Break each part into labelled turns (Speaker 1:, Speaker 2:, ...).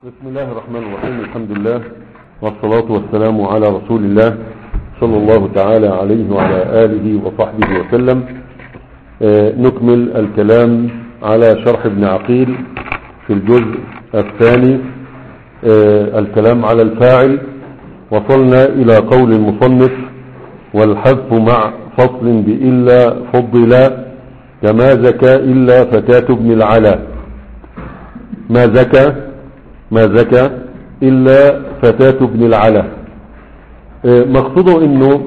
Speaker 1: بسم الله الرحمن الرحيم الحمد لله والصلاة والسلام على رسول الله صلى الله تعالى عليه وعلى آله وصحبه وسلم آه، نكمل الكلام على شرح ابن عقيل في الجزء الثاني آه، الكلام على الفاعل وصلنا إلى قول المصنف والحذف مع فصل بإلا فضل كما زكى إلا فتاة ابن العلا ما زكى ما زكى إلا فتاة ابن العلا آه، مقصوده انه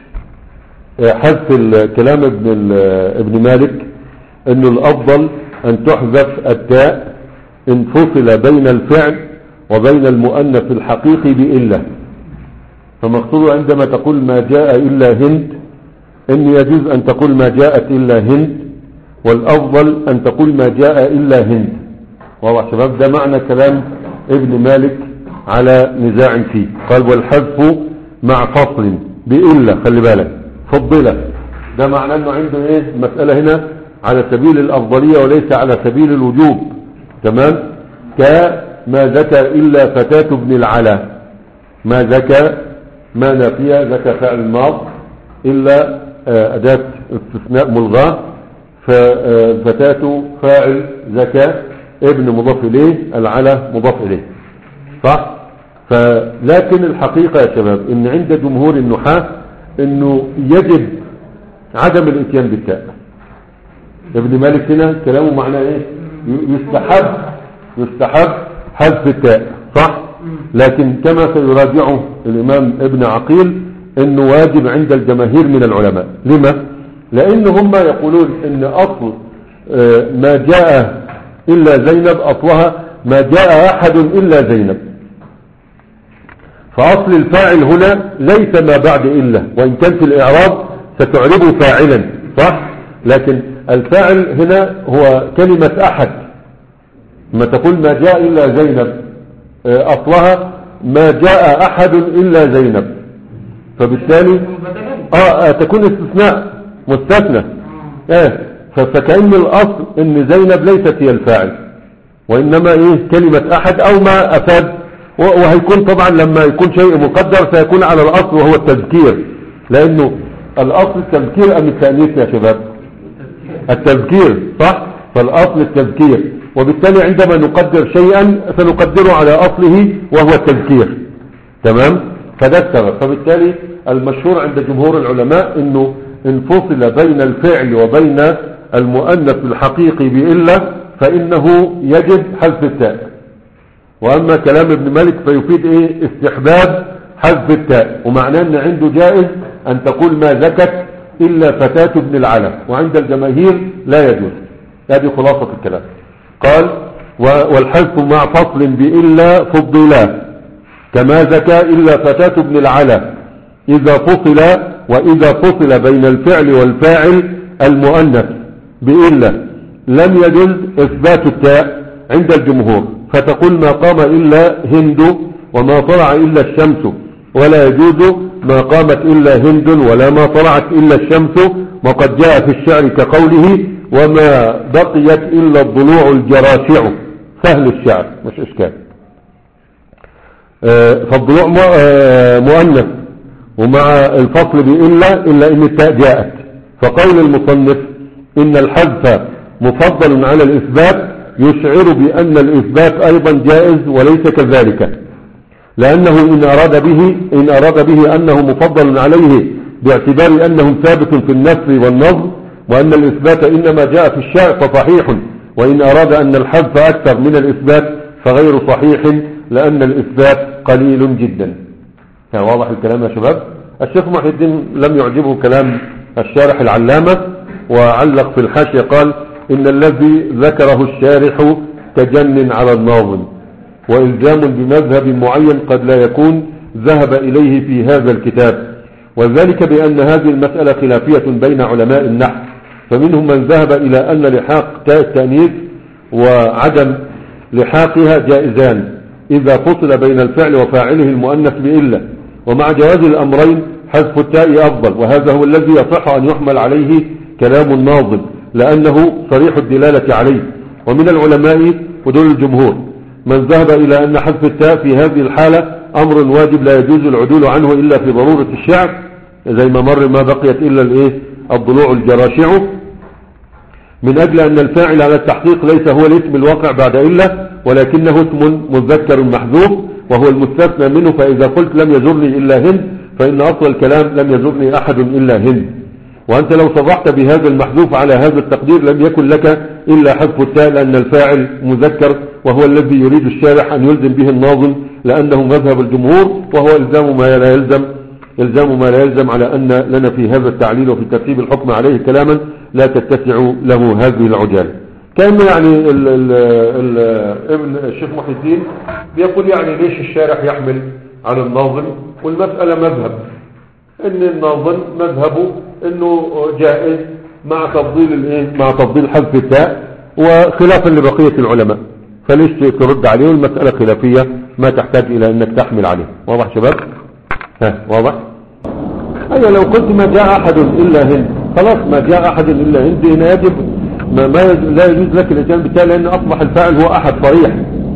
Speaker 1: آه، حذف الكلام ابن, ال- ابن مالك انه الافضل ان تحذف التاء ان فصل بين الفعل وبين المؤنث الحقيقي بإلا فمقصوده عندما تقول ما جاء إلا هند ان يجوز ان تقول ما جاءت إلا هند والافضل ان تقول ما جاء إلا هند واضح شباب ده معنى كلام ابن مالك على نزاع فيه قال والحذف مع فصل بإلا خلي بالك فضلة ده معنى انه عنده ايه المسألة هنا على سبيل الافضلية وليس على سبيل الوجوب تمام كما ذكى إلا فتاة ابن العلا ما ذكى ما نافية ذكى فعل الماض إلا آه، أداة استثناء ملغاة ففتاة فاعل ذكى ابن مضاف إليه العلا مضاف إليه صح فلكن الحقيقة يا شباب ان عند جمهور النحاة انه يجب عدم الاتيان بالتاء ابن مالك هنا كلامه معناه ايه يستحب يستحب حذف التاء صح لكن كما سيراجعه الامام ابن عقيل انه واجب عند الجماهير من العلماء لما لان هم يقولون ان اصل آه، ما جاء الا زينب اصلها ما جاء احد الا زينب فأصل الفاعل هنا ليس ما بعد إلا وإن كان في الإعراب ستعربه فاعلا صح لكن الفاعل هنا هو كلمة أحد ما تقول ما جاء إلا زينب آه، أصلها ما جاء أحد إلا زينب فبالتالي آه, آه تكون استثناء مستثنى آه ف- فكأن الأصل أن زينب ليست هي الفاعل وإنما إيه كلمة أحد أو ما أفاد و- وهيكون طبعا لما يكون شيء مقدر سيكون على الأصل وهو التذكير لأنه الأصل التذكير أم التأنيث يا شباب التذكير صح فالأصل التذكير وبالتالي عندما نقدر شيئا سنقدره على أصله وهو التذكير تمام فده السبب فبالتالي المشهور عند جمهور العلماء انه انفصل بين الفعل وبين المؤنث الحقيقي بإلا فإنه يجب حذف التاء وأما كلام ابن مالك فيفيد إيه استحباب حذف التاء ومعناه أن عنده جائز أن تقول ما زكت إلا فتاة ابن العلا وعند الجماهير لا يجوز هذه خلاصة الكلام قال و- والحذف مع فصل بإلا فضلا كما زكى إلا فتاة ابن العلا إذا فصل وإذا فصل بين الفعل والفاعل المؤنث بإلا لم يجوز إثبات التاء عند الجمهور فتقول ما قام إلا هند وما طلع إلا الشمس ولا يجوز ما قامت إلا هند ولا ما طلعت إلا الشمس وقد جاء في الشعر كقوله وما بقيت إلا الضلوع الجراشع سهل الشعر مش إشكال آه، فالضلوع مو- آه، مؤنث ومع الفصل بإلا إلا إن التاء جاءت فقول المصنف إن الحذف مفضل على الإثبات يشعر بأن الإثبات أيضا جائز وليس كذلك لأنه إن أراد به إن أراد به أنه مفضل عليه باعتبار أنه ثابت في النثر والنظم وأن الإثبات إنما جاء في الشعر فصحيح وإن أراد أن الحذف أكثر من الإثبات فغير صحيح لأن الإثبات قليل جدا كان واضح الكلام يا شباب الشيخ محي الدين لم يعجبه كلام الشارح العلامة وعلق في الحاشية قال إن الذي ذكره الشارح كجن على الناظم وإلزام بمذهب معين قد لا يكون ذهب إليه في هذا الكتاب وذلك بأن هذه المسألة خلافية بين علماء النحو فمنهم من ذهب إلى أن لحاق تاء التأنيث وعدم لحاقها جائزان إذا فصل بين الفعل وفاعله المؤنث بإلا ومع جواز الأمرين حذف التاء أفضل وهذا هو الذي يصح أن يحمل عليه كلام الناظم لأنه صريح الدلالة عليه ومن العلماء ودول الجمهور من ذهب إلى أن حذف التاء في هذه الحالة أمر واجب لا يجوز العدول عنه إلا في ضرورة الشعر زي ما مر ما بقيت إلا الإيه الضلوع الجراشع من أجل أن الفاعل على التحقيق ليس هو الاسم الواقع بعد إلا ولكنه اسم مذكر محذوف وهو المستثنى منه فإذا قلت لم يزرني إلا هند فإن أصل الكلام لم يزرني أحد إلا هند وأنت لو صرحت بهذا المحذوف على هذا التقدير لم يكن لك إلا حذف التاء لأن الفاعل مذكر وهو الذي يريد الشارح أن يلزم به الناظم لأنه مذهب الجمهور وهو إلزام ما لا يلزم إلزام ما لا يلزم على أن لنا في هذا التعليل وفي ترتيب الحكم عليه كلاما لا تتسع له هذه العجالة كان يعني ال ال ال ابن الشيخ محي الدين بيقول يعني ليش الشارح يحمل على الناظم والمسألة مذهب ان الناظم مذهبه انه جائز مع تفضيل الايه مع تفضيل حذف التاء وخلافا لبقية العلماء فليش ترد عليه والمسألة خلافية ما تحتاج الى انك تحمل عليه واضح شباب ها واضح اي لو قلت ما جاء احد الا هند خلاص ما جاء احد الا هند هنا يجب ما, ما يج... لا يجوز لك الاتيان بالتالي لان اصبح الفاعل هو احد صريح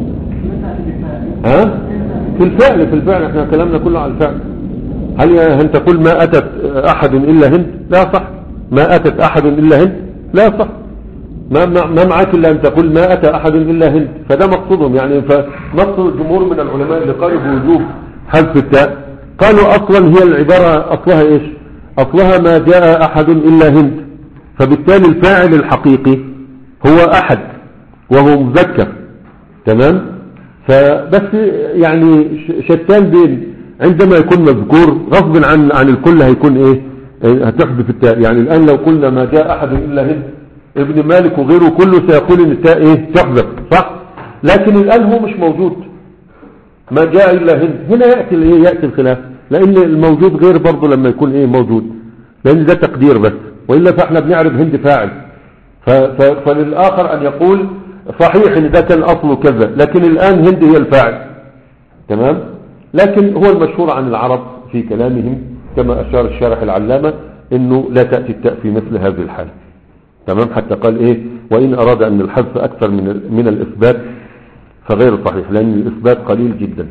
Speaker 1: ها في الفعل في الفعل احنا كلامنا كله على الفعل هل هل تقول ما اتت احد الا هند لا صح ما اتت احد الا هند لا صح ما ما معك الا ان تقول ما اتى احد الا هند فده مقصودهم يعني فمقصود الجمهور من العلماء اللي قالوا بوجوب حذف التاء قالوا اصلا هي العبارة اصلها ايش اصلها ما جاء احد الا هند فبالتالي الفاعل الحقيقي هو احد وهو مذكر تمام فبس يعني شتان بين عندما يكون مذكور غصب عن عن الكل هيكون ايه هتحذف التاء يعني الان لو قلنا ما جاء احد الا هند ابن مالك وغيره كله سيقول ان التاء ايه تحذف صح لكن الان هو مش موجود ما جاء الا هند هنا ياتي الايه ياتي الخلاف لان الموجود غير برضه لما يكون ايه موجود لان ده تقدير بس والا فاحنا بنعرف هند فاعل فللاخر ان يقول صحيح ان ده كان اصله كذا لكن الان هند هي الفاعل تمام لكن هو المشهور عن العرب في كلامهم كما اشار الشارح العلامة انه لا تأتي التاء في مثل هذه الحالة تمام حتى قال ايه وان اراد ان الحذف اكثر من من الاثبات فغير صحيح لان الاثبات قليل جدا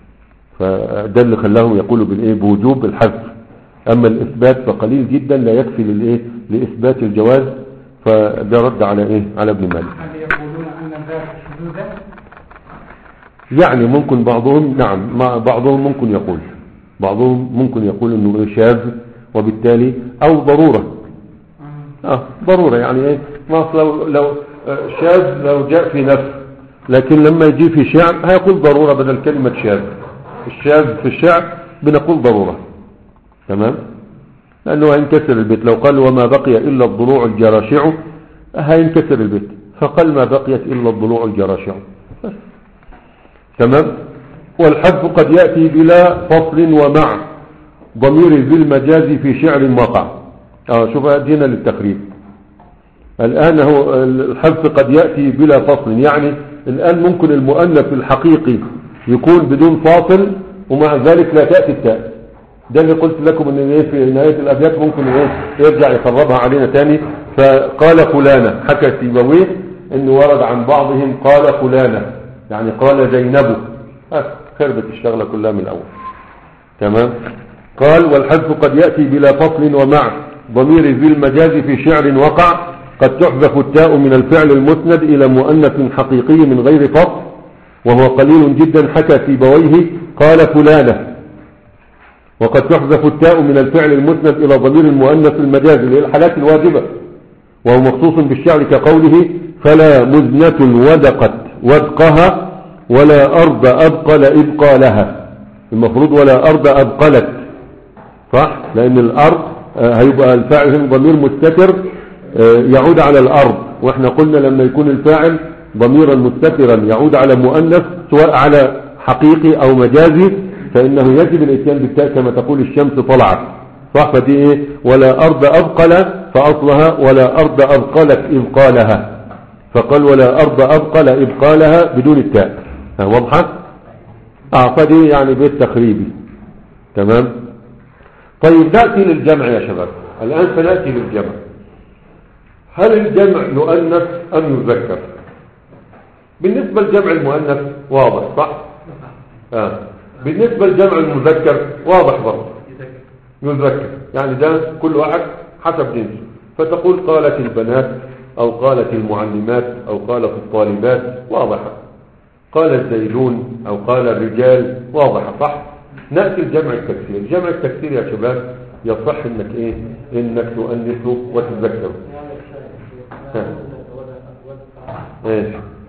Speaker 1: فده اللي خلاهم يقولوا بالايه بوجوب الحذف اما الاثبات فقليل جدا لا يكفي للايه لاثبات الجواز فده رد على ايه على ابن مالك
Speaker 2: هل يقولون أن ذلك شذوذا
Speaker 1: يعني ممكن بعضهم نعم مع بعضهم ممكن يقول بعضهم ممكن يقول انه إيه شاذ وبالتالي او ضرورة اه ضرورة يعني ايه ما أصل لو لو آه، شاذ لو جاء في نفس لكن لما يجي في شعر هيقول ضرورة بدل كلمة شاذ الشاذ في الشعر بنقول ضرورة تمام لأنه هينكسر البيت لو قال وما بقي إلا الضلوع الجراشع هينكسر البيت فقال ما بقيت إلا الضلوع الجراشع بس. تمام والحذف قد يأتي بلا فصل ومع ضمير ذي المجاز في شعر وقع اه شوف أدينا للتقريب الآن هو الحذف قد يأتي بلا فصل يعني الآن ممكن المؤنث الحقيقي يكون بدون فاصل ومع ذلك لا تأتي التاء ده اللي قلت لكم ان ايه في نهاية الابيات ممكن ايه يرجع يقربها علينا تاني فقال فلانة حكى سيبويه انه ورد عن بعضهم قال فلانة يعني قال زينب ها خربت الشغلة كلها من الاول تمام قال والحذف قد يأتي بلا فصل ومع ضمير ذي المجاز في شعر وقع قد تحذف التاء من الفعل المسند الى مؤنث حقيقي من غير فصل وهو قليل جدا حكى سيبويه قال فلانة وقد تحذف التاء من الفعل المسند إلى ضمير المؤنث المجاز اللي هي الحالات الواجبة وهو مخصوص بالشعر كقوله فلا مزنة ودقت ودقها ولا أرض أبقل إبقالها المفروض ولا أرض أبقلت صح لأن الأرض آه، هيبقى الفاعل هنا ضمير مستتر آه، يعود على الأرض وإحنا قلنا لما يكون الفاعل ضميرا مستترا يعود على مؤنث سواء على حقيقي أو مجازي فإنه يجب الاتيان بالتاء كما تقول الشمس طلعت صح فدي ايه ولا أرض أبقل فأصلها ولا أرض أبقلت إبقالها فقال ولا أرض أبقل إبقالها بدون التاء ها، واضحة اه فدي يعني بيت تخريبي تمام طيب نأتي للجمع يا شباب الآن سنأتي للجمع هل الجمع يؤنث أم يذكر بالنسبة لجمع المؤنث واضح صح آه. بالنسبة لجمع المذكر واضح برضه يذكر يعني ده كل واحد حسب جنسه فتقول قالت البنات أو قالت المعلمات أو قالت الطالبات واضحة قال الزيدون أو قال الرجال واضحة صح نأتي لجمع التكسير جمع التكسير يا شباب يصح انك ايه انك تؤنثه وتذكره ها. ايش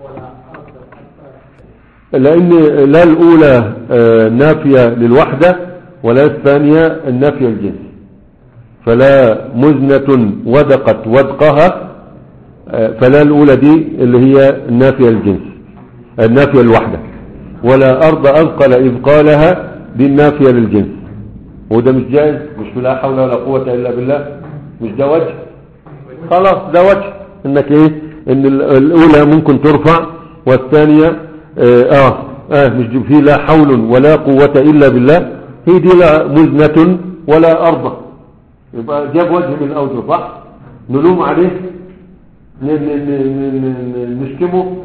Speaker 1: لان لا الاولى آه، نافية للوحدة ولا الثانية النافية الجنس فلا مزنة ودقت ودقها آه، فلا الاولى دي اللي هي النافية الجنس النافية الوحدة ولا ارض اثقل اذ قالها دي النافية للجنس وده مش جائز مش لا حول ولا قوة الا بالله مش ده وجه خلاص ده وجه انك ايه ان ال- الاولى ممكن ترفع والثانية اه, آه, آه مش دي- في لا حول ولا قوة الا بالله هي دي لا مزنة ولا ارض يبقى جاب وجه من الاوجه صح نلوم عليه ن- ن- ن- ن- ن- نشتمه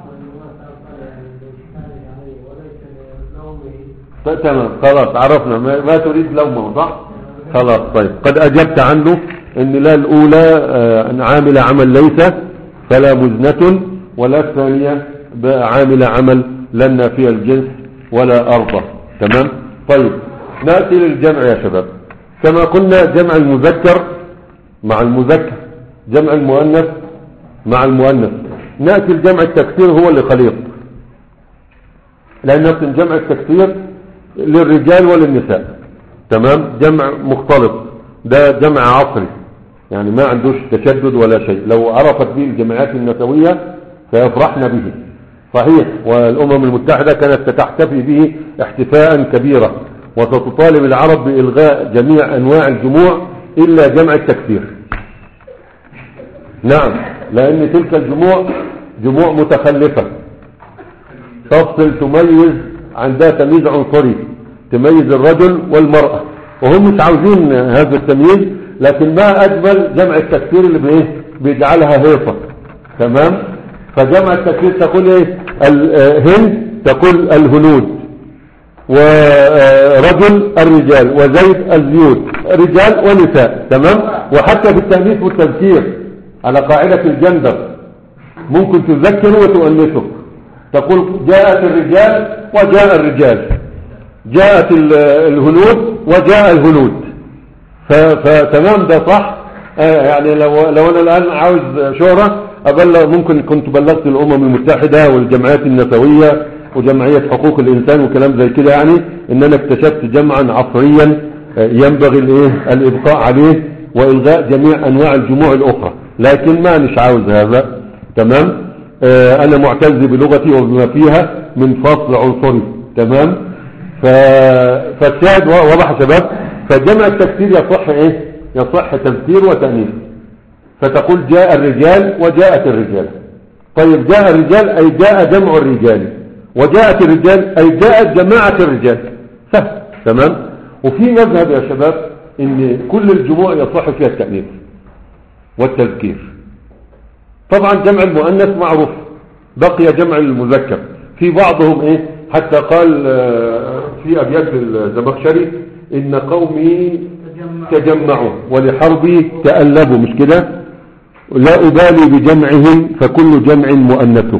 Speaker 1: ط- تمام خلاص عرفنا ما, ما تريد لومه صح خلاص طيب قد أجبت عنه ان لا الأولى آه، عامل عمل ليس فلا مزنة ولا الثانية بقى عامل عمل لا نافية الجنس ولا أرضى تمام طيب نأتي للجمع يا شباب كما قلنا جمع المذكر مع المذكر جمع المؤنث مع المؤنث نأتي الجمع التكسير هو اللي خليط لأن أصل جمع التكسير للرجال وللنساء تمام جمع مختلط ده جمع عصري يعني ما عندوش تشدد ولا شيء لو عرفت به الجماعات النسوية فيفرحن به صحيح والأمم المتحدة كانت ستحتفي به احتفاء كبيرا وستطالب العرب بإلغاء جميع أنواع الجموع إلا جمع التكسير نعم لأن تلك الجموع جموع متخلفة تفصل تميز عندها تمييز عنصري تميز الرجل والمرأة وهم مش عاوزين هذا التمييز لكن ما أجمل جمع التكسير اللي بإيه بيجعلها هيصة تمام فجمع التكسير تقول إيه الهند تقول الهنود ورجل الرجال وزيد الزيود رجال ونساء تمام وحتى في التأنيث والتذكير على قاعدة الجندر ممكن تذكره وتؤنثه تقول جاءت الرجال وجاء الرجال جاءت ال- الهنود وجاء الهنود ف- فتمام ده صح آه يعني لو, لو انا الان عاوز شهرة ابلغ ممكن كنت بلغت الامم المتحدة والجمعيات النسوية وجمعية حقوق الانسان وكلام زي كده يعني ان انا اكتشفت جمعا عصريا آه، ينبغي الايه الابقاء عليه والغاء جميع انواع الجموع الاخرى لكن ما مش عاوز هذا تمام آه، انا معتز بلغتي وبما فيها من فصل عنصري تمام ف... فالشاهد واضح يا شباب فجمع التكسير يصح ايه يصح تذكير وتأنيث فتقول جاء الرجال وجاءت الرجال طيب جاء الرجال اي جاء جمع الرجال وجاءت الرجال اي جاءت جماعة الرجال سهل تمام وفي مذهب يا شباب ان كل الجموع يصح فيها التأنيث والتذكير طبعا جمع المؤنث معروف بقي جمع المذكر في بعضهم ايه حتى قال آه، في ابيات الزمخشري ان قومي تجمعوا ولحربي تألبوا مش كده لا أبالي بجمعهم فكل جمع مؤنث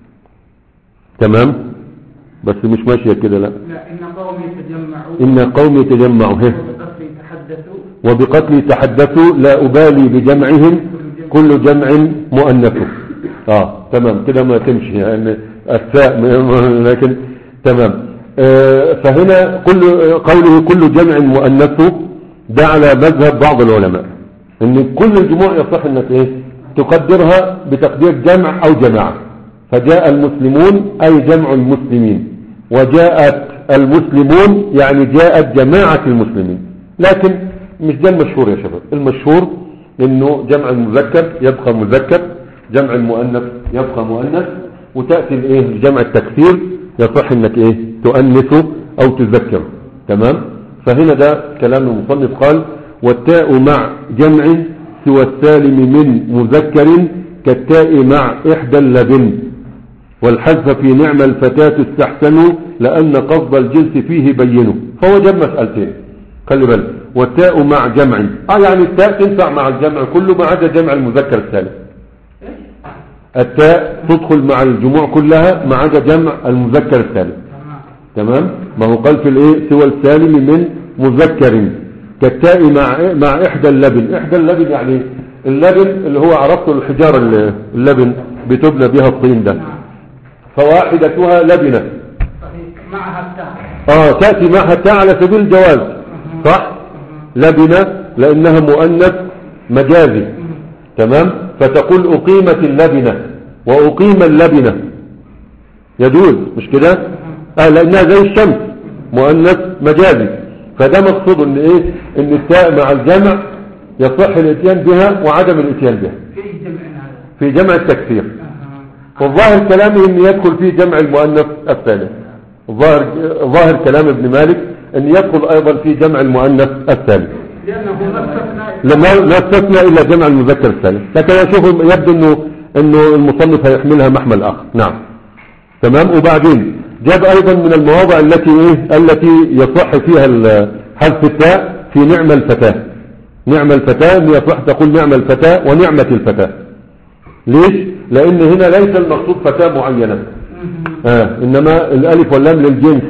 Speaker 1: تمام بس مش ماشية كده لا
Speaker 2: لا إن قومي تجمعوا
Speaker 1: إن قومي تجمعوا هه
Speaker 2: وبقتل تحدثوا
Speaker 1: وبقتلي تحدثوا لا أبالي بجمعهم كل جمع مؤنث اه تمام كده ما تمشي يعني الثاء م- لكن تمام آه فهنا كل قوله كل جمع مؤنث ده على مذهب بعض العلماء ان كل الجموع يصح انك ايه تقدرها بتقدير جمع او جماعة فجاء المسلمون اي جمع المسلمين وجاءت المسلمون يعني جاءت جماعة المسلمين لكن مش ده المشهور يا شباب المشهور انه جمع المذكر يبقى مذكر جمع المؤنث يبقى مؤنث وتأتي الايه جمع التكسير يصح انك ايه تؤنثه او تذكره تمام فهنا ده كلام المصنف قال والتاء مع جمع سوى السالم من مذكر كالتاء مع احدى اللبن والحذف في نعم الفتاة استحسنوا لأن قصد الجنس فيه بينوا فهو جاب مسألتين خلي بالك والتاء مع جمع اه يعني التاء تنفع مع الجمع كله ما عدا جمع المذكر السالم التاء تدخل مع الجموع كلها ما عدا جمع المذكر السالم
Speaker 2: تمام
Speaker 1: تمام ما هو قال في الايه سوى السالم من مذكر كالتاء مع مع احدى اللبن احدى اللبن يعني اللبن اللي هو عرفته الحجار اللي- اللبن بتبنى بها الطين ده فواحدتها لبنة
Speaker 2: صحيح معها التاء
Speaker 1: اه تأتي معها التاء على سبيل الجواز صح لبنة لانها مؤنث مجازي تمام فتقول اقيمت اللبنة واقيم اللبنة يجوز مش كده اه لانها زي الشمس مؤنث مجازي فده مقصود ان ايه ان التاء مع الجمع يصح الاتيان بها وعدم الاتيان بها
Speaker 2: في جمع هذا
Speaker 1: في جمع التكسير
Speaker 2: أها.
Speaker 1: والظاهر كلامه ان يدخل فيه جمع المؤنث الثالث ظاهر ظاهر كلام ابن مالك ان يدخل ايضا في جمع المؤنث الثالث
Speaker 2: لأنه ما استثنى
Speaker 1: لما لا استثنى الا جمع المذكر الثالث لكن اشوف يبدو انه انه المصنف هيحملها محمل اخر نعم تمام وبعدين جاب ايضا من المواضع التي ايه التي يصح فيها ال- حذف التاء في نعم الفتاة نعم الفتاة ان يصح تقول نعم الفتاة ونعمة الفتاة ليش لان هنا ليس المقصود فتاة معينة آه انما الالف واللام للجنس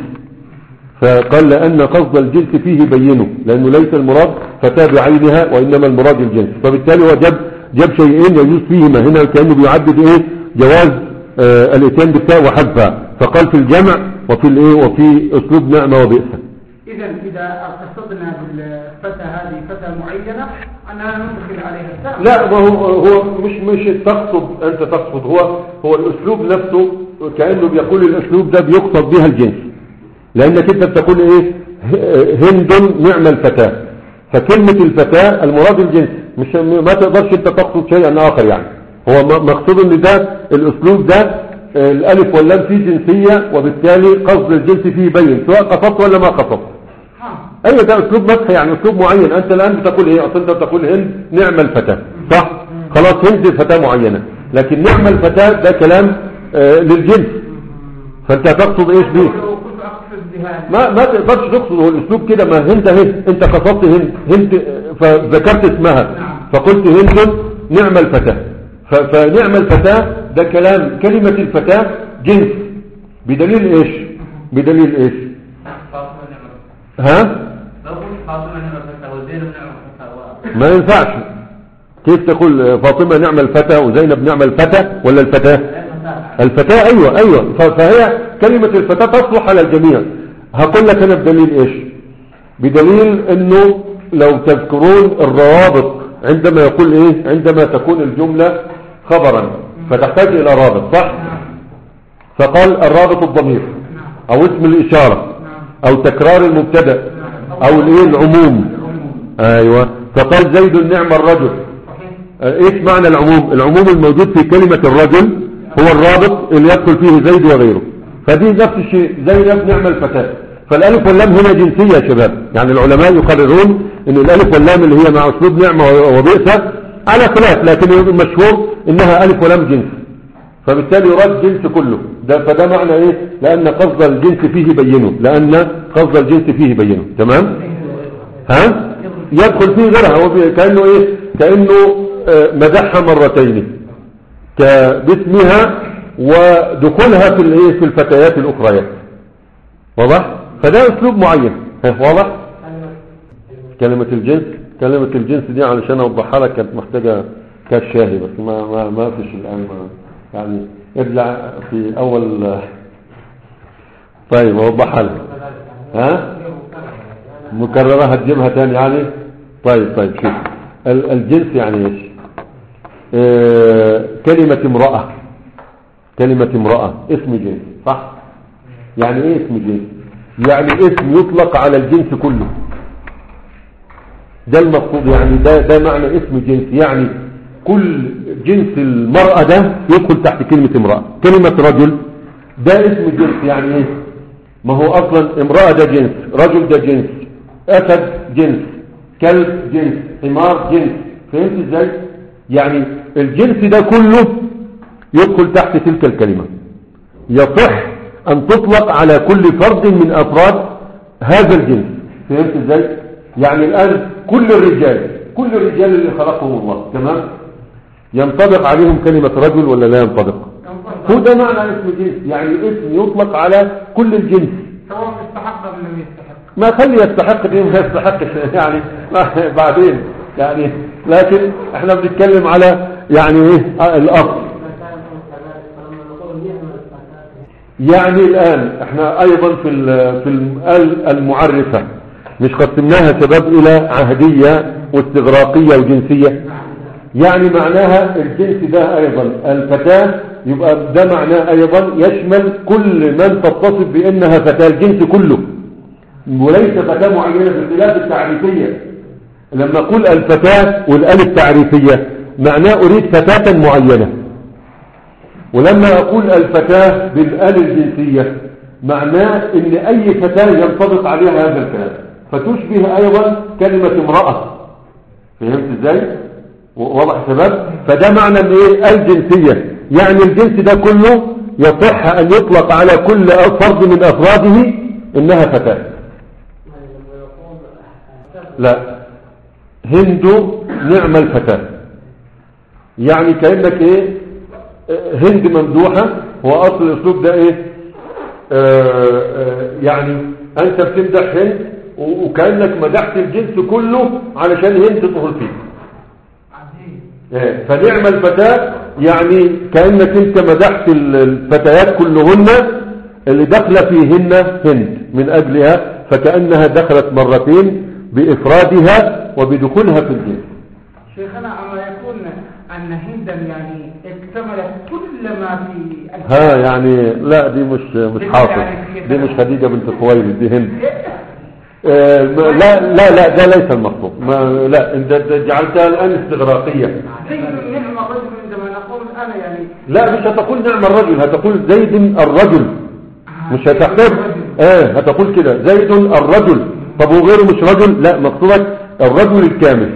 Speaker 1: فقال لأن قصد الجنس فيه بينه لأنه ليس المراد فتاة بعينها وإنما المراد الجنس فبالتالي هو جاب جاب شيئين يجوز فيهما هنا كأنه بيعدد إيه جواز آه الاتيان بالتاء وحذفها فقال في الجمع وفي الإيه وفي أسلوب نعمة وبئس
Speaker 2: إذا إذا قصدنا بالفتاة هذه فتاة معينة أننا ندخل عليها التاء
Speaker 1: لا ما هو هو مش مش تقصد أنت تقصد هو هو الأسلوب نفسه كأنه بيقول الأسلوب ده بيقصد بها الجنس لأنك أنت بتقول إيه هند نعم الفتاة فكلمة الفتاة المراد الجنس مش ما تقدرش أنت تقصد شيئا آخر يعني هو م- مقصود ان ده الأسلوب ده آه، الألف واللام فيه جنسية وبالتالي قصد الجنس فيه بين سواء قصدت ولا ما قصدت
Speaker 2: ها
Speaker 1: ايوه ده اسلوب مسح يعني اسلوب معين انت الان بتقول ايه اصلا انت بتقول هند نعم الفتاة صح خلاص هند فتاة معينة لكن نعم الفتاة ده كلام آه للجنس فانت تقصد ايش بيه
Speaker 2: لو كنت أقصد بها
Speaker 1: ما ما تقدرش تقصد هو الاسلوب كده ما هند اهي انت قصدت هند هند آه، فذكرت اسمها فقلت هند نعم الفتاة ف- فنعم الفتاة ده كلام كلمة الفتاة جنس بدليل ايش بدليل ايش
Speaker 3: فاطمة نعمة
Speaker 1: ها
Speaker 3: لو قلت فاطمة نعمة فتاة وزينب نعمة فتاة
Speaker 1: ما ينفعش كيف تقول فاطمة نعم الفتى وزينب نعم الفتى ولا الفتاة
Speaker 3: فتاة
Speaker 1: الفتاة ايوه ايوه ف- فهي كلمة الفتاة تصلح على الجميع هقول لك انا بدليل ايش بدليل انه لو تذكرون الروابط عندما يقول ايه عندما تكون الجملة خبرا فتحتاج الى رابط صح فقال الرابط الضمير او اسم الاشارة او تكرار المبتدا او الايه العموم ايوه فقال زيد نعم الرجل آه، ايش معنى العموم العموم الموجود في كلمة الرجل هو الرابط اللي يدخل فيه زيد وغيره فدي نفس الشيء زينب نعم الفتاة فالالف واللام هنا جنسية يا شباب يعني العلماء يقررون ان الالف واللام اللي هي مع اسلوب نعمة وبئس على خلاف لكن المشهور انها الف ولام جنس فبالتالي يراد جنس كله ده فده معنى ايه لان قصد الجنس فيه بينه لان قصد الجنس فيه بينه تمام ها يدخل فيه غيرها هو بي- كأنه ايه كأنه آه، مدحها مرتين ك- باسمها ودخولها في الايه في الفتيات الاخريات واضح فده اسلوب معين ها، واضح كلمة الجنس كلمة الجنس دي علشان اوضحها لك كانت محتاجة كاس شاهي بس ما ما ما فيش الان ما يعني ارجع في اول طيب اوضحها لك ها مكررة هتجيبها تاني يعني طيب طيب شوف ال- الجنس يعني ايش آه كلمة امرأة كلمة امرأة اسم جنس صح يعني ايه اسم جنس يعني اسم يطلق على الجنس كله ده المقصود يعني ده ده معنى اسم جنس يعني كل جنس المرأة ده يدخل تحت كلمة امرأة كلمة رجل ده اسم جنس يعني ايه ما هو اصلا امرأة ده جنس رجل ده جنس اسد جنس كلب جنس حمار جنس فهمت ازاي يعني الجنس ده كله يدخل تحت تلك الكلمة يصح أن تطلق على كل فرد من أفراد هذا الجنس فهمت ازاي؟ يعني الآن كل الرجال كل الرجال اللي خلقهم الله تمام؟ ينطبق عليهم كلمة رجل ولا لا ينطبق؟ هو ده معنى اسم جنس يعني اسم يطلق على كل الجنس
Speaker 2: سواء استحق أم لم يستحق
Speaker 1: ما خلي يستحق دي ما يستحقش يعني بعدين يعني لكن احنا بنتكلم على يعني ايه آه، الاصل يعني الان احنا ايضا في ال في ال- المعرفة مش قسمناها شباب الى عهدية واستغراقية وجنسية يعني معناها الجنس ده ايضا الفتاة يبقى ده معناه ايضا يشمل كل من تتصف بانها فتاة الجنس كله وليس فتاة معينة باختلاف التعريفية لما أقول الفتاة والآل التعريفية معناه أريد فتاة معينة ولما أقول الفتاة بالآل الجنسية معناه أن أي فتاة ينطبق عليها هذا الكلام فتشبه أيضا كلمة امرأة فهمت ازاي؟ واضح سبب؟ فده معنى الايه؟ الجنسية يعني الجنس ده كله يصح أن يطلق على كل فرد من أفراده إنها فتاة لا هند نعم الفتاة يعني كأنك ايه آه، هند ممدوحة هو اصل الاسلوب ده ايه آه، آه، يعني انت بتمدح هند و- وكأنك مدحت الجنس كله علشان هند تدخل فيه
Speaker 2: عزيز
Speaker 1: إيه، فنعم الفتاة يعني كأنك انت مدحت ال- الفتيات كلهن اللي دخل فيهن هند من اجلها فكأنها دخلت مرتين بافرادها وبدخولها في الجنس
Speaker 2: شيخنا أما يكون أن هندا يعني اكتملت كل ما في
Speaker 1: ها يعني لا دي مش مش حاصل دي مش خديجة بنت خويلد دي هند آه، ما- لا لا لا ده ليس المقصود ما لا انت أنت جعلتها الان استغراقية
Speaker 2: زيد نعم الرجل عندما نقول أنا يعني
Speaker 1: لا مش هتقول نعم الرجل هتقول زيد الرجل مش هتحتاج اه هتقول كده زيد الرجل طب وغيره مش رجل لا مقصودك الرجل الكامل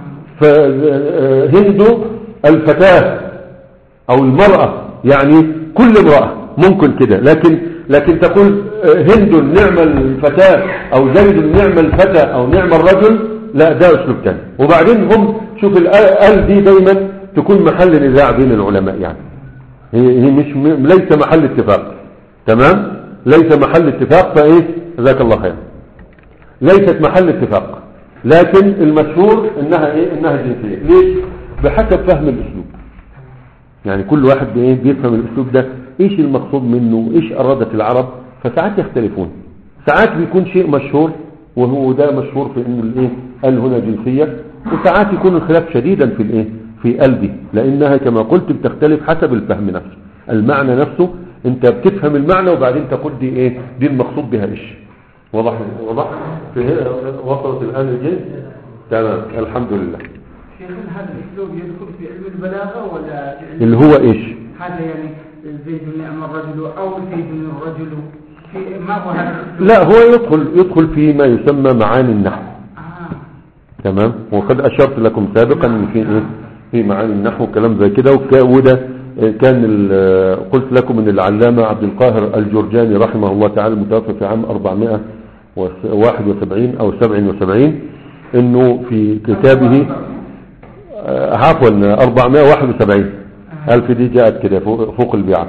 Speaker 1: فهند الفتاة او المرأة يعني كل امرأة ممكن كده لكن لكن تقول آه، هند نعم الفتاة او زيد نعم الفتى او نعم الرجل لا ده اسلوب تاني وبعدين هم شوف الآل دي دايما تكون محل نزاع بين العلماء يعني هي هي مش م- ليس محل اتفاق تمام ليس محل اتفاق فايه جزاك الله خير ليست محل اتفاق لكن المشهور انها ايه انها جنسيه ليش بحسب فهم الاسلوب يعني كل واحد بايه بيفهم الاسلوب ده ايش المقصود منه ايش ارادت العرب فساعات يختلفون ساعات بيكون شيء مشهور وهو ده مشهور في انه الايه قال هنا جنسيه وساعات يكون الخلاف شديدا في الايه في قلبي لانها كما قلت بتختلف حسب الفهم نفسه المعنى نفسه انت بتفهم المعنى وبعدين تقول دي ايه دي المقصود بها ايش وضح وضح في هنا وصلت الان الجنس تمام الحمد لله
Speaker 2: شيخنا هذا الأسلوب يدخل في علم البلاغة ولا في علم
Speaker 1: اللي هو ايش
Speaker 2: هذا يعني زيد نعم الرجل أو زيد الرجل في ما هو هذا الأسلوب
Speaker 1: لا هو يدخل يدخل في ما يسمى معاني النحو
Speaker 2: آه.
Speaker 1: تمام وقد أشرت لكم سابقا ان في إيه؟ في معاني النحو كلام زي كده وك- وده آه، كان ال- قلت لكم ان العلامة عبد القاهر الجرجاني رحمه الله تعالى المتوفى في عام 471 او 77 انه في كتابه آه، عفوا 471 ألف دي جاءت كده فوق فوق البيعة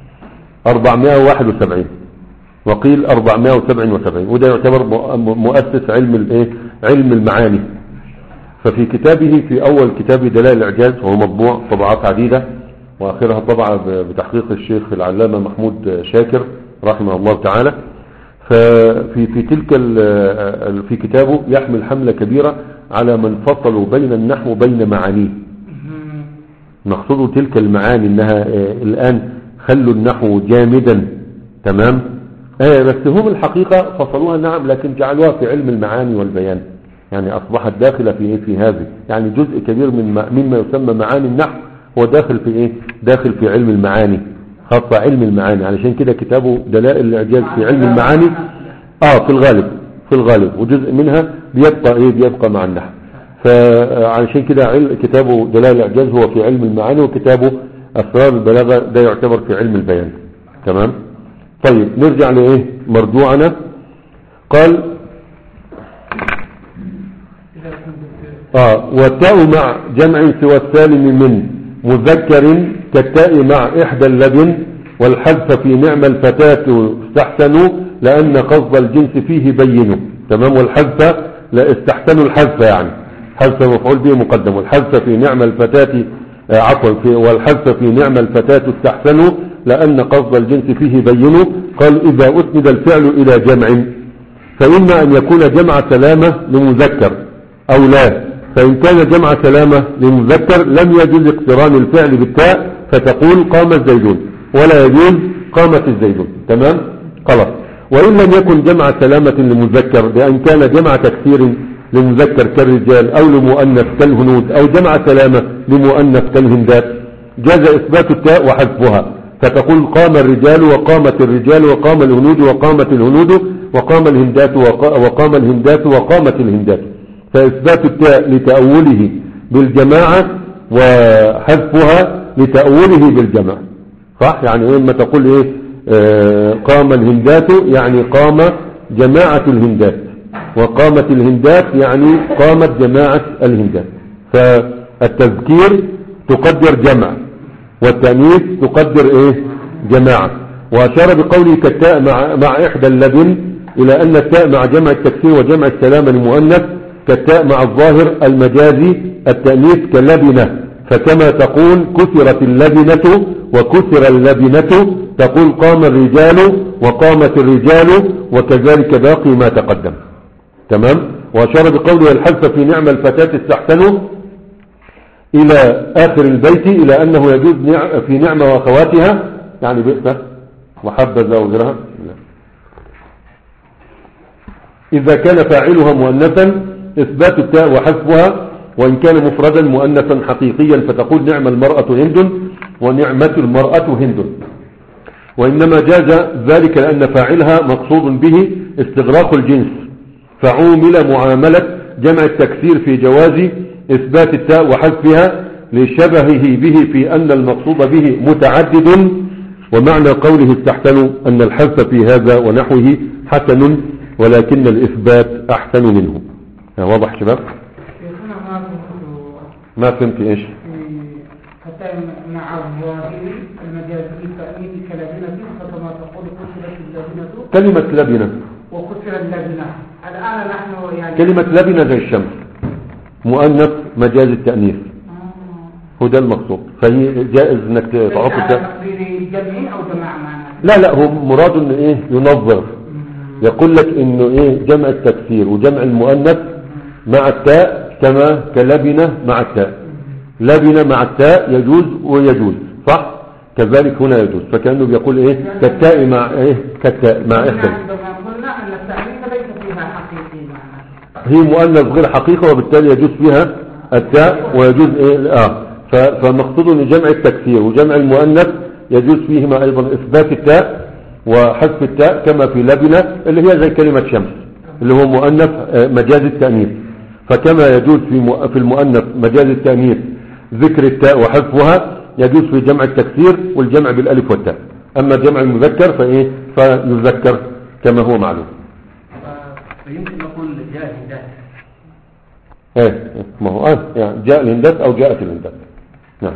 Speaker 1: 471 وقيل 477 وده يعتبر مؤ- مؤسس علم الايه علم المعاني ففي كتابه في أول كتاب دلائل الإعجاز وهو مطبوع طبعات عديدة وآخرها طبعة ب- بتحقيق الشيخ العلامة محمود شاكر رحمه الله تعالى ففي في تلك ال- في كتابه يحمل حملة كبيرة على من فصلوا بين النحو وبين معانيه
Speaker 2: مم.
Speaker 1: مقصوده تلك المعاني انها آه، الان خلوا النحو جامدا تمام آه بس هم الحقيقة فصلوها نعم لكن جعلوها في علم المعاني والبيان يعني اصبحت داخلة في ايه في هذه يعني جزء كبير من ما- مما يسمى معاني النحو هو داخل في ايه داخل في علم المعاني خاصة علم المعاني علشان كده كتابه دلائل الاعجاز في علم المعاني اه في الغالب في الغالب وجزء منها بيبقى ايه بيبقى مع النحو فعلشان كده عل- كتابه دلائل الاعجاز هو في علم المعاني وكتابه اسرار البلاغه ده يعتبر في علم البيان تمام طيب نرجع لايه مرجوعنا قال
Speaker 2: إذا كنت
Speaker 1: اه والتاء مع جمع سوى السالم من مذكر كالتاء مع إحدى اللبن والحذف في نعم الفتاة استحسنوا لأن قصد الجنس فيه بينوا تمام والحذف لا استحسنوا الحذف يعني حذف مفعول به مقدم والحذف في نعم الفتاة آه، عفوا في والحذف في نعم الفتاة استحسنوا لأن قصد الجنس فيه بينوا قال إذا أسند الفعل إلى جمع فإما أن يكون جمع سلامة لمذكر أو لا فإن كان جمع سلامة لمذكر لم يجوز اقتران الفعل بالتاء فتقول قام الزيدون ولا يجوز قامت الزيدون تمام خلاص وإن لم يكن جمع سلامة لمذكر بأن كان جمع تكسير لمذكر كالرجال أو لمؤنث كالهنود أو جمع سلامة لمؤنث كالهندات جاز إثبات التاء وحذفها فتقول قام الرجال وقامت الرجال وقام الهنود وقامت الهنود وقام الهندات وق- وقام الهندات وقامت الهندات فإثبات التاء لتأوله بالجماعة وحذفها لتأوله بالجمع صح يعني إيه اما تقول ايه آه قام الهندات يعني قام جماعة الهندات وقامت الهندات يعني قامت جماعة الهندات فالتذكير تقدر جمع والتأنيث تقدر ايه جماعة وأشار بقوله كالتاء مع, مع إحدى اللبن إلى أن التاء مع جمع التكسير وجمع السلامة المؤنث كالتاء مع الظاهر المجازي التأنيث كاللبنة فكما تقول كسرت اللبنة وكسر اللبنة تقول قام الرجال وقامت الرجال وكذلك باقي ما تقدم تمام وأشار بقوله الحذف في نعم الفتاة استحسنوا إلى آخر البيت إلى أنه يجوز نع- في نعمة وأخواتها يعني بئسة وحبذا وغيرها لا. إذا كان فاعلها مؤنثا إثبات التاء وحذفها وإن كان مفردا مؤنثا حقيقيا فتقول نعم المرأة هند ونعمة المرأة هند وإنما جاز ذلك لأن فاعلها مقصود به استغراق الجنس فعومل معاملة جمع التكسير في جواز إثبات التاء وحذفها لشبهه به في أن المقصود به متعدد ومعنى قوله استحسنوا أن الحذف في هذا ونحوه حسن ولكن الإثبات أحسن منه ها، واضح شباب
Speaker 2: شيخنا ما كنت
Speaker 1: ما فهمت إيش
Speaker 2: فتاة مع الظاهر المجاز بالتأمين كلبنة فكما تقول كسرت اللبنة
Speaker 1: كلمة لبنة
Speaker 2: وكسر اللبنة الآن نحن يعني
Speaker 1: كلمة لبنة زي الشمس مؤنث مجاز التأنيث
Speaker 2: آه.
Speaker 1: هو ده المقصود فهي جائز انك تحط
Speaker 2: على
Speaker 1: التاء
Speaker 2: تقدير جمعي أو جماعة معنا
Speaker 1: لا لا هو مراد انه ايه ينظر يقول لك انه ايه جمع التكسير وجمع المؤنث مع التاء كما كلبنة مع التاء لبنة مع التاء يجوز ويجوز صح كذلك هنا يجوز فكأنه بيقول ايه كالتاء مع ايه كالتاء مع
Speaker 2: قلنا
Speaker 1: احدى
Speaker 2: عندما قلنا أن التأمين ليس فيها حقيقي معنا
Speaker 1: هي مؤنث غير حقيقة وبالتالي يجوز فيها التاء ويجوز ايه اه ف- فمقصود ان جمع التكسير وجمع المؤنث يجوز فيهما ايضا اثبات التاء وحذف التاء كما في لبنة اللي هي زي كلمة شمس اللي هو مؤنث آه، مجاز التأنيث فكما يجوز في مؤ- في المؤنث مجاز التأنيث ذكر التاء وحذفها يجوز في جمع التكسير والجمع بالالف والتاء اما جمع المذكر فايه فيذكر كما هو معلوم
Speaker 3: فيمكن نقول جاء هداية
Speaker 1: ايه ما هو اه يعني جاء الهندات او جاءت الهندات نعم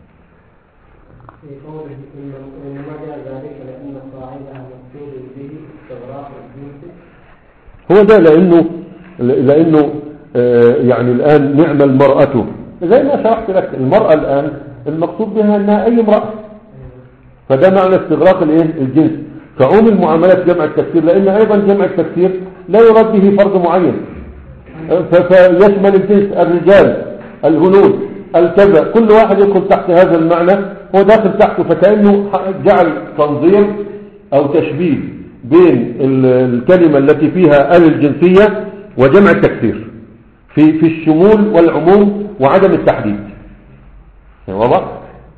Speaker 4: في قوله إن- إنما جاء ذلك لأن صاحبها مقصود به استغراق الجنس
Speaker 1: هو ده لانه لانه آه، يعني الان نعم المرأة زي ما شرحت لك المرأة الان المقصود بها انها اي امرأة فده معنى استغراق الايه الجنس فعوم المعاملات جمع التكسير لان ايضا جمع التكسير لا يراد به فرد معين ف- فيشمل الجنس الرجال الهنود الكذا كل واحد يدخل تحت هذا المعنى هو داخل تحته فكأنه ح- جعل تنظير او تشبيه بين ال- الكلمة التي فيها ال الجنسية وجمع التكسير في في الشمول والعموم وعدم التحديد واضح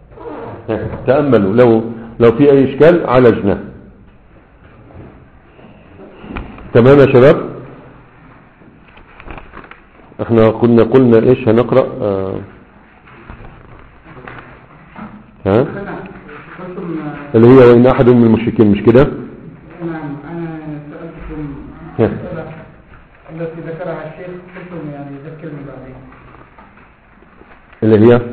Speaker 1: تأملوا لو لو في اي اشكال عالجناه تمام يا شباب احنا كنا قلنا ايش هنقرأ آه. ها
Speaker 2: قلتم
Speaker 1: اللي هي وإن أحد من المشركين مش كده
Speaker 2: نعم أنا سألتكم
Speaker 1: ها.
Speaker 2: المسألة التي ذكرها الشيخ قلتم يعني ذكرني بعدين
Speaker 1: اللي هي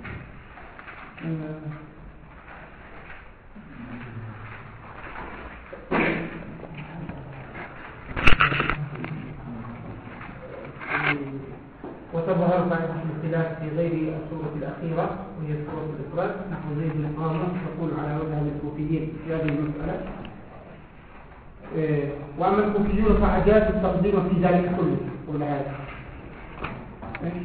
Speaker 2: وتظهر فائدة الاختلاف في غير السورة الأخيرة وهي سورة الإفراد نحو زيد بن قامة تقول على مذهب الكوفيين في هذه المسألة إيه، وأما الكوفيون فأجاز التقديم في ذلك كله قول هذا إيش؟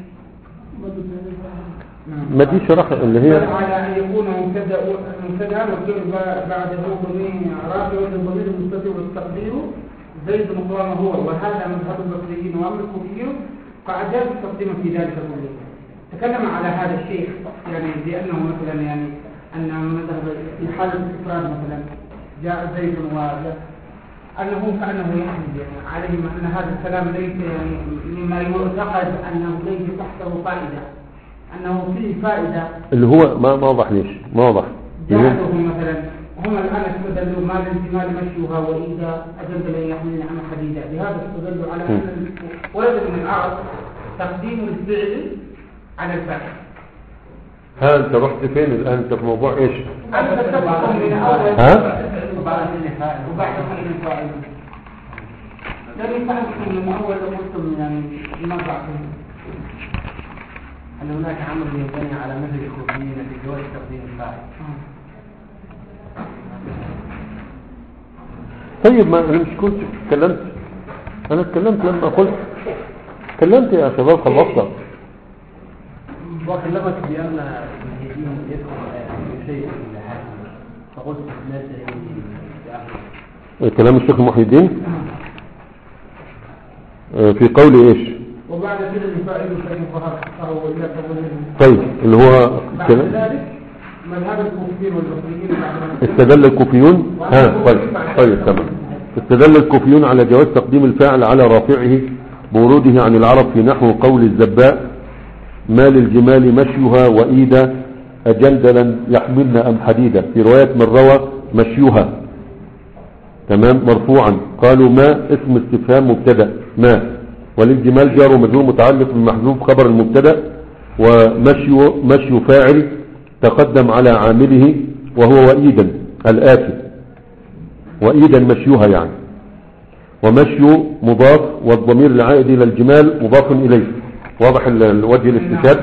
Speaker 2: نعم.
Speaker 1: ما دي شرح اللي هي
Speaker 2: على أن يكون مبتدأ مبتدأ والفعل بعده ضمير رافع والضمير المستتر والتقدير زيد مقام هو وهذا مذهب البصريين وأما الكوفيون فأجاز التقديم في ذلك كله تكلم على هذا الشيخ يعني بأنه مثلا يعني أن مذهب في حالة الإفراد مثلا جاء زيد وجاء أنه كأنه يحمد يعني عليهم أن هذا الكلام ليس يعني مما يعتقد أنه ليس تحته فائدة أنه فيه فائدة
Speaker 1: اللي هو ما ما وضح ليش ما وضح اللي هو-
Speaker 2: جعلهم مثلا هم الآن استدلوا ما لانتمال مشيها وإذا أجل لن يحملن عن حديدة بهذا استدلوا على أن ورد من العرب تقديم الفعل على الفعل
Speaker 1: ها انت رحت فين الان انت في موضوع ايش
Speaker 2: أنت تفهم من أول
Speaker 1: ها؟
Speaker 2: وبعد النفاق وبعد حين الفاعل لم يفهمكم من أول قلتم يعني ما بعدهم
Speaker 3: أن هناك عمل ينبني على مذهب الكوفيين في جواز تقديم الفاعل
Speaker 1: طيب ما انا مش كنت اتكلمت انا اتكلمت لما قلت اتكلمت يا شباب خلصت
Speaker 3: وكلمك بأن المجيدين يذكر أي شيء من هذا فقلت لا شيء في آخر
Speaker 1: كلام الشيخ محي الدين آه، في قول ايش
Speaker 2: وبعد فعل الفاعل فإن ظهر فهو إلا كظهر
Speaker 1: طيب اللي هو
Speaker 2: بعد
Speaker 1: كلام-
Speaker 2: ذلك مذهب الكوفيين والبصريين بعد
Speaker 1: استدل الكوفيون ها طيب طيب تمام استدل الكوفيون على جواز تقديم الفاعل على رافعه بوروده عن العرب في نحو قول الزباء ما للجمال مشيها وإيدا أجندلا يحملن أم حديدا في رواية من روى مشيها تمام مرفوعا قالوا ما اسم استفهام مبتدا ما وللجمال جار ومجرور متعلق بمحذوف خبر المبتدا ومشي مشي فاعل تقدم على عامله وهو وإيدا الآتي وإيدا مشيها يعني ومشي مضاف والضمير العائد إلى الجمال مضاف إليه واضح ال- الوجه الاستشهاد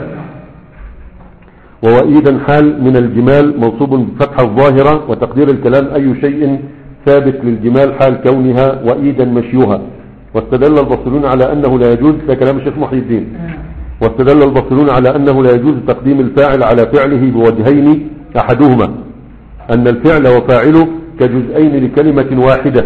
Speaker 1: ووئيدا حال من الجمال منصوب بفتحة الظاهرة وتقدير الكلام أي شيء ثابت للجمال حال كونها وئيدا مشيها واستدل البصريون على أنه لا يجوز ده كلام الشيخ محي الدين واستدل البصريون على أنه لا يجوز تقديم الفاعل على فعله بوجهين أحدهما أن الفعل وفاعله كجزئين لكلمة واحدة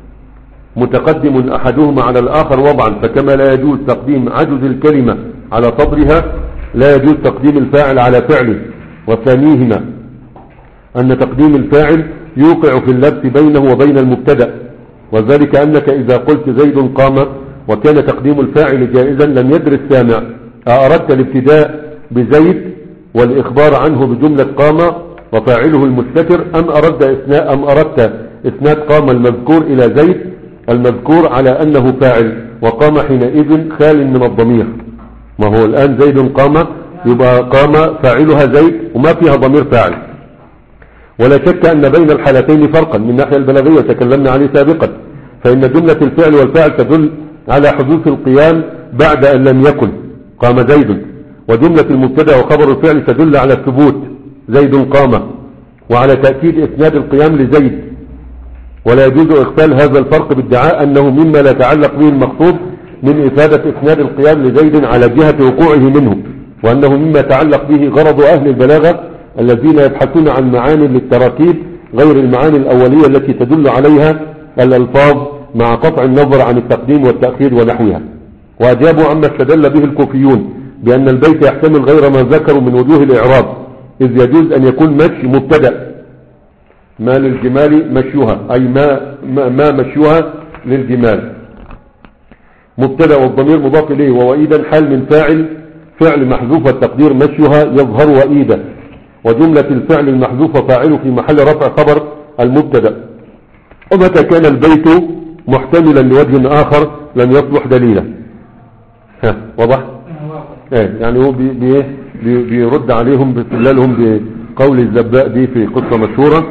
Speaker 1: متقدم أحدهما على الآخر وضعا فكما لا يجوز تقديم عجز الكلمة على صدرها لا يجوز تقديم الفاعل على فعله وثانيهما أن تقديم الفاعل يوقع في اللبس بينه وبين المبتدأ وذلك أنك إذا قلت زيد قام وكان تقديم الفاعل جائزا لم يدر السامع أردت الابتداء بزيد والإخبار عنه بجملة قام وفاعله المستتر أم أردت إثناء أم أردت إسناد قام المذكور إلى زيد المذكور على أنه فاعل وقام حينئذ خال من الضمير ما هو الآن زيد قام يبقى قام فاعلها زيد وما فيها ضمير فاعل ولا شك أن بين الحالتين فرقا من الناحية البلاغية تكلمنا عليه سابقا فإن جملة الفعل والفاعل تدل على حدوث القيام بعد أن لم يكن قام زيد وجملة المبتدا وخبر الفعل تدل على الثبوت زيد قام وعلى تأكيد إسناد القيام لزيد ولا يجوز إغفال هذا الفرق بادعاء أنه مما لا يتعلق به المقصود من إفادة إسناد القيام لزيد على جهة وقوعه منه وأنه مما يتعلق به غرض أهل البلاغة الذين يبحثون عن معاني للتراكيب غير المعاني الأولية التي تدل عليها الألفاظ مع قطع النظر عن التقديم والتأخير ونحوها وأجابوا عما استدل به الكوفيون بأن البيت يحتمل غير ما ذكروا من وجوه الإعراب إذ يجوز أن يكون مشي مبتدأ ما للجمال مشيها أي ما, ما, ما مشيها للجمال مبتدا والضمير مضاف إليه ووئيدا حال من فاعل فعل محذوف والتقدير مشيها يظهر وئيدا وجملة الفعل المحذوف فاعله في محل رفع خبر المبتدا ومتى كان البيت محتملا لوجه آخر لم يصلح دليلا ها واضح ايه يعني هو بي بي بي بيرد عليهم باستدلالهم بقول الزباء دي في قصة مشهورة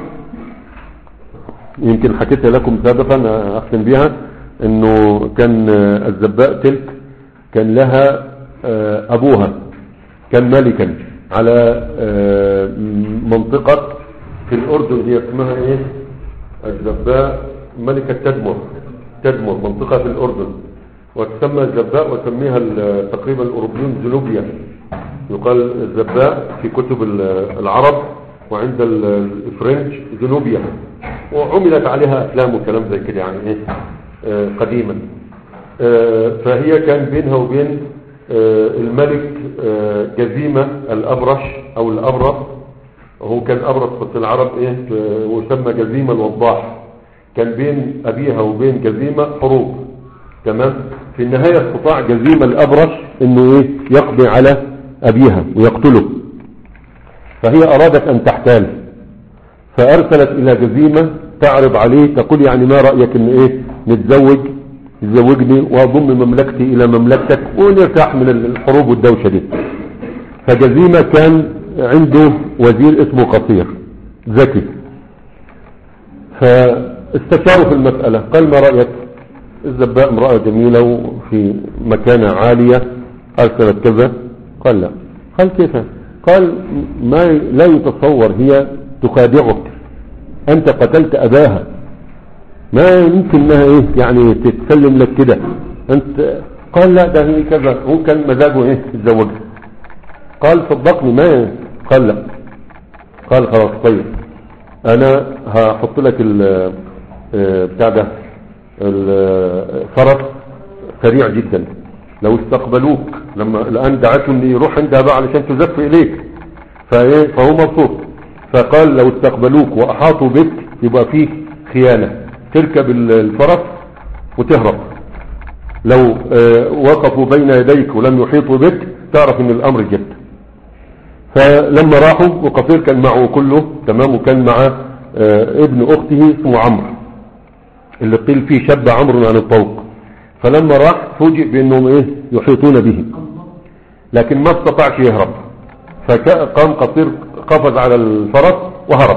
Speaker 1: يمكن حكيتها لكم سابقا اختم بها انه كان آه، الزباء تلك كان لها آه، ابوها كان ملكا على آه، منطقة في الاردن هي اسمها ايه الزباء ملكة تدمر تدمر منطقة في الاردن وتسمى الزباء وسميها ال- تقريبا الاوروبيون زنوبيا يقال الزباء في كتب ال- العرب وعند ال- الفرنش زنوبيا وعملت عليها افلام وكلام زي كده يعني ايه آه، قديما آه، فهي كان بينها وبين آه، الملك آه، جزيمة الأبرش أو الأبرص هو كان أبرص في العرب إيه آه، ويسمى جزيمة الوضاح كان بين أبيها وبين جزيمة حروب تمام في النهاية استطاع جزيمة الأبرش إنه إيه يقضي على أبيها ويقتله فهي أرادت أن تحتال فأرسلت إلى جزيمة تعرض عليه تقول يعني ما رأيك إن إيه نتزوج تزوجني وأضم مملكتي إلى مملكتك ونرتاح من الحروب والدوشة دي فجزيمة كان عنده وزير اسمه قصير ذكي فاستشاروا في المسألة قال ما رأيك الزباء امرأة جميلة وفي مكانة عالية أرسلت كذا قال لا قال كيف قال ما لا يتصور هي تخادعك أنت قتلت أباها ما يمكن انها ايه يعني تتسلم لك كده انت قال لا ده هي كذا هو كان مزاجه ايه يتزوجها قال صدقني ما قال لا قال خلاص طيب انا هحط لك ال آه، بتاع ده الفرس سريع جدا لو استقبلوك لما الان دعته ان يروح عندها بقى علشان تزف اليك فايه فهو مبسوط فقال لو استقبلوك واحاطوا بك يبقى فيه خيانه تركب الفرس وتهرب لو آه، وقفوا بين يديك ولم يحيطوا بك تعرف ان الامر جد فلما راحوا وقصير كان معه كله تمام وكان مع آه، ابن اخته اسمه عمرو اللي قيل فيه شب عمرو عن الطوق فلما راح فوجئ بانهم ايه يحيطون به لكن ما استطاعش يهرب فقام قصير قفز على الفرس وهرب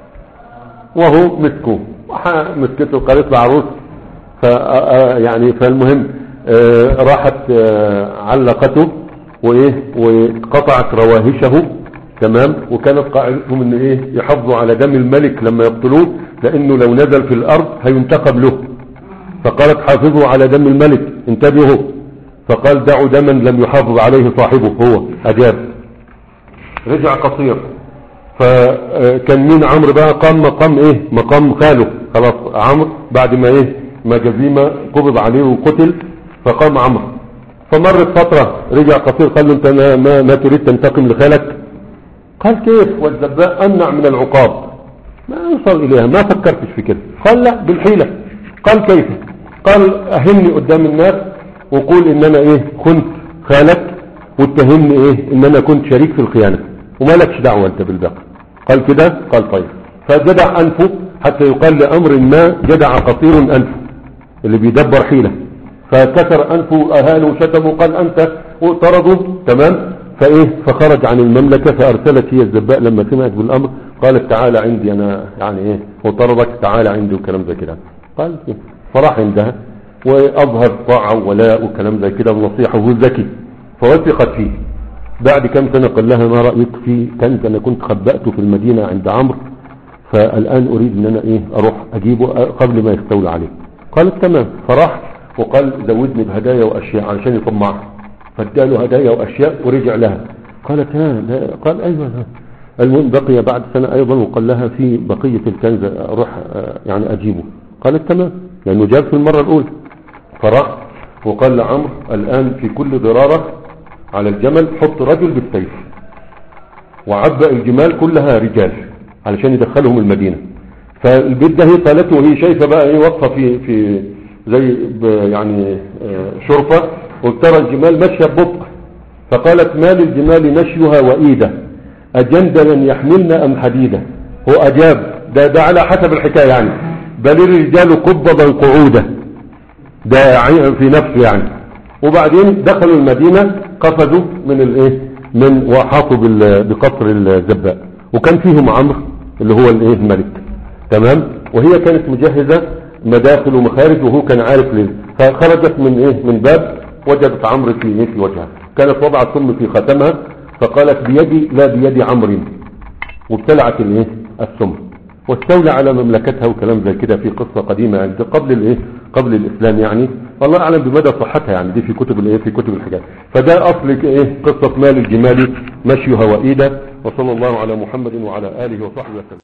Speaker 1: وهو مسكوه وح- مسكته قالت له عروس ف آه، يعني فالمهم آه، راحت آه، علقته وايه وقطعت رواهشه تمام وكانت قاعدتهم ان ايه يحافظوا على دم الملك لما يقتلوه لانه لو نزل في الارض هينتقم له فقالت حافظوا على دم الملك انتبهوا فقال دعوا دما لم يحافظ عليه صاحبه هو اجاب رجع قصير فكان مين عمرو بقى قام مقام ايه مقام خاله خلاص عمرو بعد ما ايه ما جزيمة قبض عليه وقتل فقام عمرو فمرت فترة رجع قصير قال له انت ما, ما, ما تريد تنتقم لخالك قال كيف والذباء امنع من العقاب ما يوصل اليها ما فكرتش في كده قال لا بالحيلة قال كيف قال اهمني قدام الناس وقول ان انا ايه كنت خالك واتهمني ايه ان انا كنت شريك في الخيانة وما لكش دعوة انت بالباقي قال كده قال طيب فجدع انفه حتى يقال لامر ما جدع قصير انفه اللي بيدبر حيلة فكسر انفه اهانه وشتمه قال انت وطرده تمام فايه فخرج عن المملكة فارسلت هي الزباء لما سمعت بالامر قالت تعالى عندي انا يعني ايه وطردك تعالى عندي وكلام زي كده قال إيه؟ فراح عندها واظهر طاعة وولاء وكلام زي كده ونصيحة وهو ذكي فوثقت فيه بعد كم سنة قال لها ما رأيك في كنز انا كنت خبأته في المدينة عند عمرو فالان اريد ان انا ايه اروح اجيبه قبل ما يستولى عليه قالت تمام فراح وقال زودني بهدايا واشياء علشان يطمعها فاداله هدايا واشياء ورجع لها قالت ها لا قال ايوه ها. المهم بقي بعد سنة ايضا وقال لها في بقية الكنز اروح آه، يعني اجيبه قالت تمام لانه جاب في المرة الاولى فراح وقال لعمرو الان في كل ضرارة على الجمل حط رجل بالسيف وعبأ الجمال كلها رجال علشان يدخلهم المدينة فالبيت ده هي قالته وهي شايفة بقى ايه واقفة في في زي ب- يعني آه، شرفة وترى الجمال ماشية ببطء فقالت ما للجمال نشيها وإيدة أجندلا يحملن أم حديدا هو أجاب ده, ده على حسب الحكاية يعني بل الرجال قبضا قعودا ده عي- في نفسه يعني وبعدين دخلوا المدينة قفزوا من الايه من وحاطوا بال- بقصر الزباء وكان فيهم عمرو اللي هو الايه الملك تمام وهي كانت مجهزة مداخل ومخارج وهو كان عارف ليه فخرجت من ايه من باب وجدت عمرو في ايه في وجهها كانت وضعت ثم في ختمها فقالت بيدي لا بيد عمرو وابتلعت الايه السم واستولى على مملكتها وكلام زي كده في قصة قديمة يعني ده قبل الايه قبل الاسلام يعني والله اعلم بمدى صحتها يعني دي في كتب الايه في كتب الحجاج فده اصل ايه قصة مال الجمال مشيها وايده وصلى الله على محمد وعلى اله وصحبه وسلم